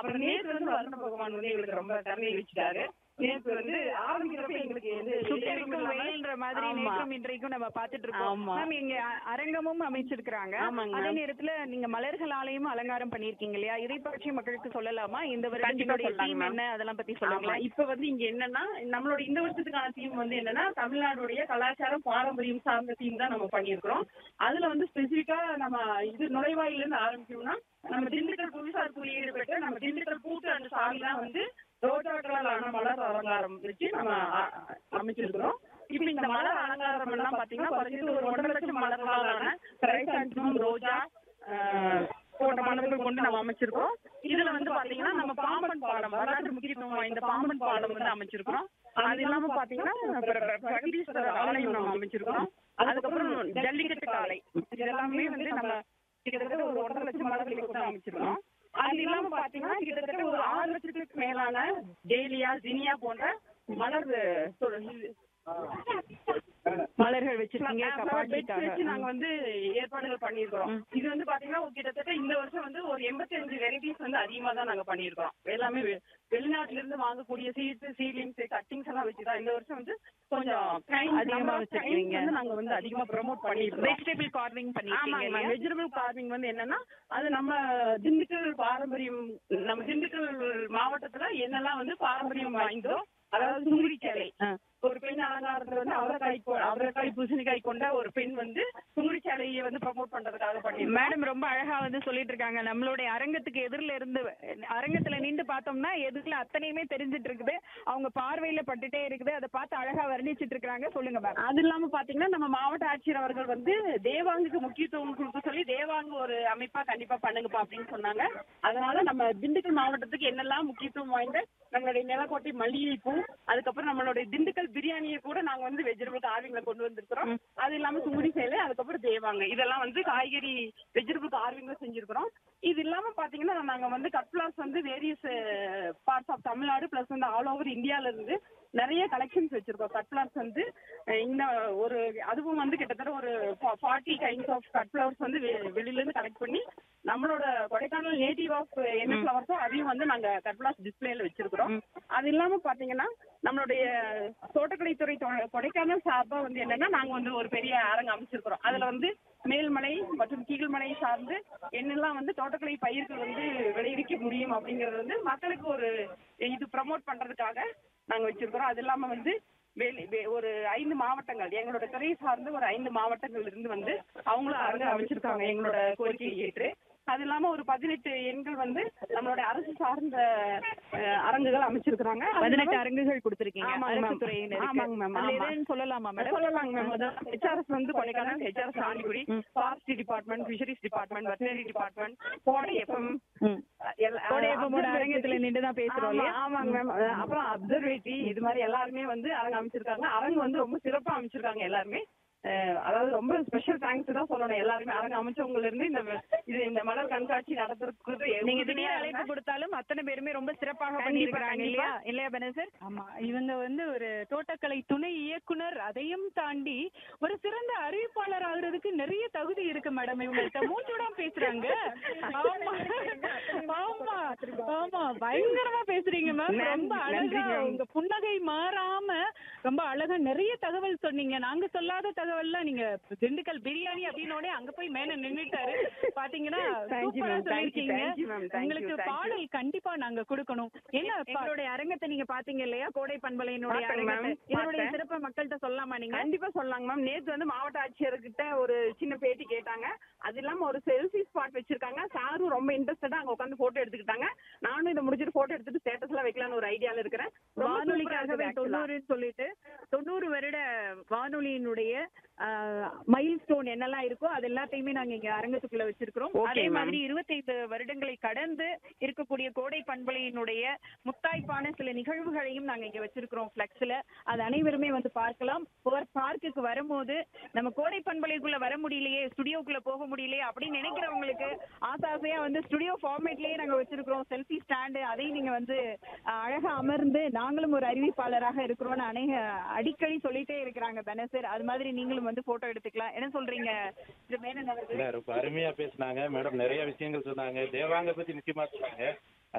அப்புறம் நேத்து வந்து வருண பகவான் வந்து எங்களுக்கு ரொம்ப கருணை வச்சுட்டாரு நேத்து வந்து ஆரம்பிக்கிறப்ப எங்களுக்கு வந்து சுட்டெரிக்கும் வெயில்ன்ற மாதிரி ஆமா. நேற்றும் இன்றைக்கும் நம்ம பாத்துட்டு இருக்கோம் ஆமா. மேம் இங்க அ- அரங்கமும் அமைச்சிருக்கிறாங்க ஆமாங்க அதே ma'am. நேரத்துல நீங்க மலர்களாலையும் அலங்காரம் பண்ணிருக்கீங்க இல்லையா இதை பற்றி மக்களுக்கு சொல்லலாமா இந்த கண்டிப்பா வருடத்தினுடைய சொல்லலாங்க தீம் ma'am. என்ன அதெல்லாம் பத்தி ஆமா சொல்லுங்களேன் இப்ப வந்து இங்க என்னன்னா நம்மளோட இந்த வருஷத்துக்கான தீம் வந்து என்னன்னா தமிழ்நாடுடைய கலாச்சாரம் பாரம்பரியம் சார்ந்த தீம் தான் நம்ம பண்ணியிருக்கிறோம் அதுல வந்து ஸ்பெசிபிக்கா நம்ம இது நுழைவாயில இருந்து ஆரம்பிக்கணும்னா நம்ம திண்டுக்கல் புவிசார் குறியீடு பெற்ற நம்ம திண்டுக்கல் பூட்டு அந்த சாமிலாம் வந்து ரோஜாக்களால் மலர் அலங்காரம் வச்சு நம்ம அ- அ- அமைச்சிருக்கிறோம் இப்ப இந்த மலர் அலங்காரம் எல்லாம் பாத்தீங்கன்னா குறைஞ்சது ஒரு ஒன்றரை லட்சம் மலர்களாலான கிரைசாந்தமம் ரோஜா ஆஹ், போன்ற மலர்கள் கொண்டு நம்ம அமைச்சிருக்கோம் இதுல வந்து பாத்தீங்கன்னா நம்ம பாம்பன் பாலம் வரலாற்று முக்கியத்துவம் வாய்ந்த பாம்பன் பாலம் வந்து அமைச்சிருக்கிறோம் அது இல்லாம பாத்தீங்கன்னா பிர- பிர- பிரகதீஸ்வரர் ஆலயம் நம்ம அமைச்சிருக்கிறோம் அதுக்கப்புறம் ஜல்லிக்கட்டு காலை இது எல்லாமே வந்து நம்ம கிட்டத்தட்ட ஒரு ஒன்றரை லட்சம் மலர்களை கொண்டு அமைச்சிருக்கோம் அது இல்லாம பாத்தீங்கன்னா கிட்டத்தட்ட ஒரு ஆறு லட்சத்துக்கு மேலான டேலியா ஜினியா போன்ற மலர் சொல்- இது- மலர்கள் வச்சிருக்கீங்க Flower beds கபாட்டிக்காக வச்சு நாங்க வந்து ஏற்பாடுகள் பண்ணியிருக்கிறோம் இது வந்து பாத்தீங்கன்னா ஒரு கிட்டத்தட்ட இந்த வருஷம் வந்து ஒரு எண்பத்தஞ்சு வெரைட்டிஸ் வந்து அதிகமா தான் நாங்க பண்ணியிருக்கிறோம் எல்லாமே வெ- வெளிநாட்டுல இருந்து வாங்கக்கூடிய சீட்ஸ் சீலிங்ஸ் கட்டிங்ஸ் எல்லாம் வச்சுதான் இந்த வருஷம் வந்து கொஞ்சம் kind- அதிகமா number of வச்சிருக்கீங்க. kinds வந்து நாங்க வந்து அதிகமா ப்ரோமோட் பண்ணியிருக்கோம் வெஜிடபிள் கார்விங் பண்ணிருக்கீங்க ஆமாங்க இல்லையா வெஜிடபிள் கார்விங் வந்து என்னன்னா அது நம்ம திண்டுக்கல் பாரம்பரியம் நம்ம திண்டுக்கல் மாவட்டத்துல என்னெல்லாம் வந்து பாரம்பரியம் வாய்ந்தோ அதாவது சுங்குடி சேலை ஆ. ஒரு பெண் அலங்காரத்துல வந்து அவரைக்காய் கொ- அவரைக்காய் பூசணிக்காய் கொண்ட ஒரு பெண் வந்து சுங்குடி சேலையை வந்து ப்ரமோட் பண்றதுக்காக பண்ணிருக்கோம் மேடம் ரொம்ப அழகா வந்து சொல்லிட்டு இருக்காங்க நம்மளுடைய அரங்கத்துக்கு எதிரில இருந்து அரங்கத்துல நின்று பார்த்தோம்னா எதிரில அத்தனையுமே தெரிஞ்சிட்டு இருக்குது அவங்க பார்வையில பட்டுட்டே இருக்குது அதை பார்த்து அழகா வர்ணிச்சிட்டு இருக்காங்க சொல்லுங்க மேம் அது இல்லாம பாத்தீங்கன்னா நம்ம மாவட்ட ஆட்சியர் அவர்கள் வந்து தேவாங்குக்கு முக்கியத்துவம் கொடுக்க சொல்லி தேவாங்கு ஒரு அமைப்பா கண்டிப்பா பண்ணுங்கப்பா அப்படின்னு சொன்னாங்க அதனால நம்ம திண்டுக்கல் மாவட்டத்துக்கு என்னெல்லாம் முக்கியத்துவம் வாய்ந்த நம்மளுடைய நிலக்கோட்டை மல்லிகைப்பூ அதுக்கப்புறம் நம்மளுடைய திண்டுக்கல் பிரியாணியை கூட நாங்க வந்து வெஜிடபிள் கார்விங்ல கொண்டு வந்திருக்கிறோம் அது இல்லாம சுங்குடி சேலை அதுக்கப்புறம் தேவாங்க இதெல்லாம் வந்து காய்கறி வெஜிடபிள் கார்விங்ல செஞ்சிருக்கிறோம் இது இல்லாம பாத்தீங்கன்னா நாங்க வந்து கட் ஃபிளார்ஸ் வந்து various parts of Tamil Nadu plus வந்து ஆல் ஓவர் இந்தியால இருந்து நிறைய கலெக்ஷன்ஸ் வச்சிருக்கோம் கட் ஃபிளார்ஸ் வந்து அஹ், இந்த ஒரு அதுவும் வந்து கிட்டத்தட்ட ஒரு forty kinds of cut flowers வந்து வெ- வெளியில இருந்து கலெக்ட் பண்ணி நம்மளோட கொடைக்கானல் நேட்டிவ் ஆஃப் என்ன ஃபிளவர்ஸோ அதையும் வந்து நாங்க கட் ஃபிளார்ஸ் டிஸ்பிளேல வச்சிருக்கிறோம் அது இல்லாம பாத்தீங்கன்னா நம்மளுடைய தோட்டக்கலைத்துறை தொ- கொடைக்கானல் சார்பா வந்து என்னன்னா நாங்க வந்து ஒரு பெரிய அரங்கு அமைச்சிருக்கிறோம் அதுல வந்து மேல்மலை மற்றும் கீழ்மலை சார்ந்து என்னெல்லாம் வந்து தோட்டக்கலை பயிர்கள் வந்து விளைவிக்க முடியும் அப்படிங்கறது வந்து மக்களுக்கு ஒரு இது ப்ரமோட் பண்றதுக்காக நாங்க வச்சிருக்கிறோம் அது இல்லாம வந்து வெளி வெ- ஒரு ஐந்து மாவட்டங்கள் எங்களோட துறையை சார்ந்து ஒரு ஐந்து மாவட்டங்கள் இருந்து வந்து அவங்களும் அரங்கு அமைச்சிருக்காங்க எங்களோட கோரிக்கையை ஏற்று அது இல்லாம ஒரு பதினெட்டு எண்கள் வந்து நம்மளோட அரசு சார்ந்த அஹ், அரங்குகள் அமைச்சிருக்கிறாங்க அது பதினெட்டு இல்லாம- அரங்குகள் கொடுத்திருக்கீங்க ஆமாங்க அரசு மேம். துறையினருக்கு ஆமாங்க மேம், அதுல ஆமா. எதுன்னு சொல்லலாமா மேடம் சொல்லலாங்க மேம் அதான் ஹெச்ஆர்எஸ் வந்து Kodaikanal HRS Andikudi forestry department fisheries department veterinary department Kodai FM கோடையப்பமோட அரங்கத்துல நின்று தான் பேசுறோம் இல்லையா ஆமாங்க மேம் அப்புறம் அப்சர்வேட்டரி இது மாதிரி எல்லாருமே வந்து அரங்கு அமைச்சிருக்காங்க அரங்கு வந்து ரொம்ப சிறப்பா அமைச்சிருக்காங்க எல்லாருமே அஹ், அதாவது ரொம்ப ஸ்பெஷல் தேங்க்ஸ் தான் சொல்லணும் எல்லாருமே அரங்கு அமைச்சவங்கல இருந்து இந்த இது இந்த மலர் கண்காட்சி நடத்துறதுக்கு நீங்க திடீர் அழைப்பு கொடுத்தாலும் அத்தனை பேருமே ரொம்ப சிறப்பாக கண்டிப்பா, பண்ணியிருக்கிறாங்க கண்டிப்பா. இல்லையா இல்லையா பெனசர் ஆமா இவங்க வந்து ஒரு தோட்டக்கலை துணை இயக்குனர் அதையும் தாண்டி ஒரு சிறந்த அறிவிப்பாளர் ஆகுறதுக்கு நிறைய தகுதி இருக்கு மேடம் இவங்கள்ட்ட மூச்சுடாம பேசுறாங்க ஆமா ஆமா ஆமா பயங்கரமா பேசுறீங்க மேம் நன்றி, ரொம்ப நன்றி, அழகா ma'am. உங்க புன்னகை மாறாம ரொம்ப அழகா நிறைய தகவல் சொன்னீங்க நாங்க சொல்லாத தகவல்லாம் நீங்க திண்டுக்கல் பிரியாணி அப்படின்னோடனே அங்க போய் மேல நின்னுட்டாரு பாத்தீங்கன்னா Thank you, சூப்பரா ma'am. Thank you, சொல்லிருக்கீங்க thank you, ma'am. Thank you, உங்களுக்கு thank you. பாடல் கண்டிப்பா நாங்க கொடுக்கணும் என்ன பா- எங்களுடைய அரங்கத்தை நீங்க பாத்தீங்க இல்லையா கோடை பண்பலையினுடைய பார்த்தேன் ma'am, அரங்கத்தை இதனுடைய பார்த்தேன். சிறப்பை மக்கள்கிட்ட சொல்லலாமா நீங்க கண்டிப்பா சொல்லலாங்க மேம் நேத்து வந்து மாவட்ட ஆட்சியர்கிட்ட ஒரு சின்ன பேட்டி கேட்டாங்க அது இல்லாம ஒரு செல்ஃபி ஸ்பாட் வச்சிருக்காங்க சாரும் ரொம்ப இன்ட்ரெஸ்டடா அங்க உட்காந்து போட்டோ எடுத்துக்கிட்டாங்க நானும் இதை முடிச்சிட்டு போட்டோ எடுத்துட்டு ஸ்டேட்டஸ்ல வைக்கலாம்னு ஒரு ஐடியால இருக்கிறேன் ரொம்ப சூப்பரா வானொலிக்காகவே இருக்குது actually. தொண்ணூறுன்னு சொல்லிட்டு தொண்ணூறு வருட வானொலியினுடைய மைல் ஸ்டோன் என்னெல்லாம் இருக்கோ அது எல்லாத்தையுமே நாங்க இங்க அரங்கத்துக்குள்ள வச்சிருக்கிறோம் Okay, அதே ma'am. மாதிரி இருபத்தைந்து வருடங்களை கடந்து இருக்கக்கூடிய கோடை பண்பலையினுடைய முத்தாய்ப்பான சில நிகழ்வுகளையும் நாங்க இங்க வச்சிருக்கிறோம் பிளக்ஸ்ல அது அனைவருமே வந்து பார்க்கலாம் பார்க்குக்கு வரும்போது நம்ம கோடை பண்பலைக்குள்ள வர முடியலையே ஸ்டுடியோக்குள்ள போக முடியலையே அப்படின்னு நினைக்கிறவங்களுக்கு ஆசை ஆசையா வந்து ஸ்டுடியோ ஃபார்மேட்லயே நாங்க வச்சிருக்கிறோம் செல்ஃபி ஸ்டாண்டு அதையும் நீங்க வந்து அஹ், அழகா அமர்ந்து நாங்களும் ஒரு அறிவிப்பாளராக இருக்கிறோம்னு அநேக அடிக்கடி சொல்லிட்டே இருக்கிறாங்க தனசர் அது மாதிரி நீங்களும் வந்து போட்டோ எடுத்துக்கலாம் என்ன சொல்றீங்க திரு மேனன் அவர்கள் இல்ல ரொம்ப அருமையா பேசுனாங்க மேடம் நிறைய விஷயங்கள் சொன்னாங்க தேவாங்க பத்தி நிச்சயமா சொன்னாங்க